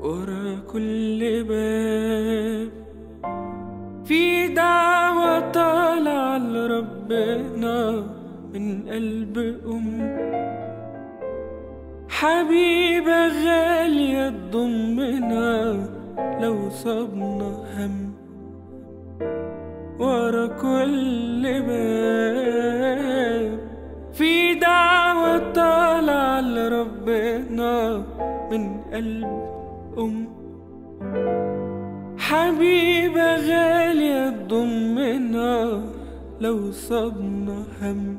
ورا كل باب في دعوة طالعة لربنا من قلب أم حبيبة غالية تضمنا لو صبنا هم ورا كل باب في دعوة طالعة لربنا من قلب أم حبيبة غالية تضمنا لو صبنا هم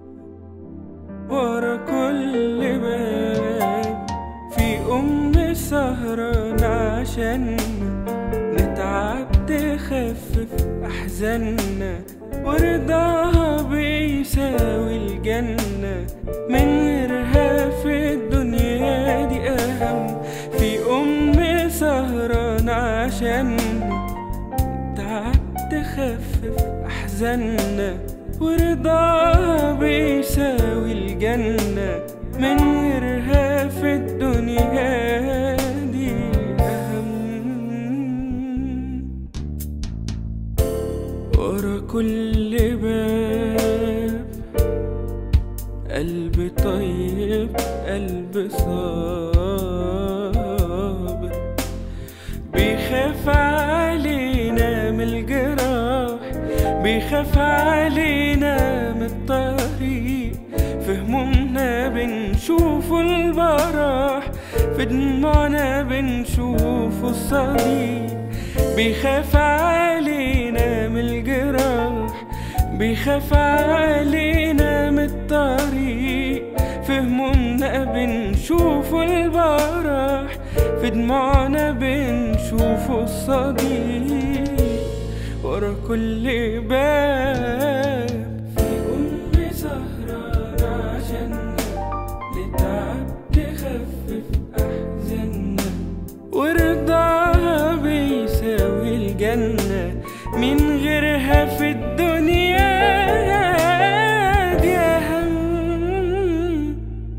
ورا كل باب في أم سهران عشان نتعب تخفف أحزاننا ورضاها بيساوي الجنة من غيرها في الدنيا دي أهم في أم سهران عشان تعب تخفف أحزاننا ورضاها بيساوي الجنة من غيرها في الدنيا دي أهم ورا كل باب قلب طيب قلب صابر بيخاف علينا من الجراح بيخاف علينا من الطريق في همومنا بنشوفه البراح في دموعنا بنشوفه الصديق بيخاف علينا من الجراح بيخاف علينا من الطريق في همومنا بنشوفه البراح في دموعنا بنشوفه الصديق ورا كل باب في أم سهرانة عشان نتعب تخفف أحزاننا ورضاها بيساوي الجنة من غيرها في الدنيا دي أهم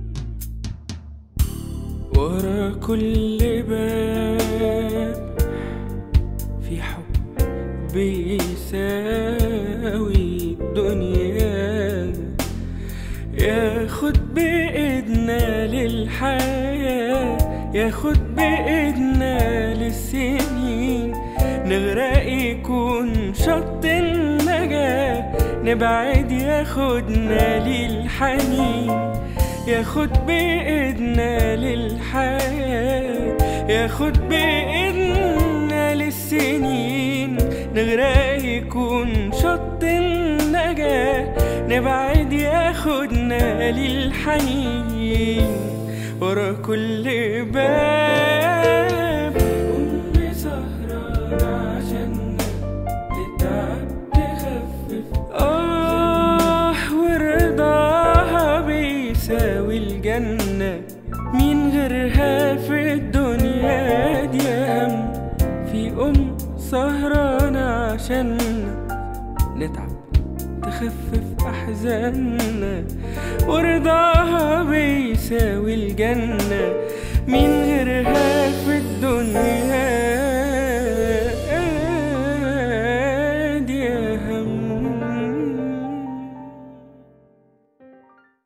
ورا كل باب في حب بيساوي الدنيا ياخد بإيدنا للحياة ياخد بإيدنا للسنين نغرق يكون شط النجاة نبعد ياخدنا للحنين ياخد بإيدنا للحياة ياخد بإيدنا للسنين نغرق يكون شط النجاة نبعد ياخدنا للحنين ورا كل باب أم سهرانة عشان تتعب تخفف آه ورضاها بيساوي الجنة مين غيرها في الدنيا دي أهم في أم سهرانة عشان نتعب تخفف أحزاننا ورضاها بيساوي الجنة مين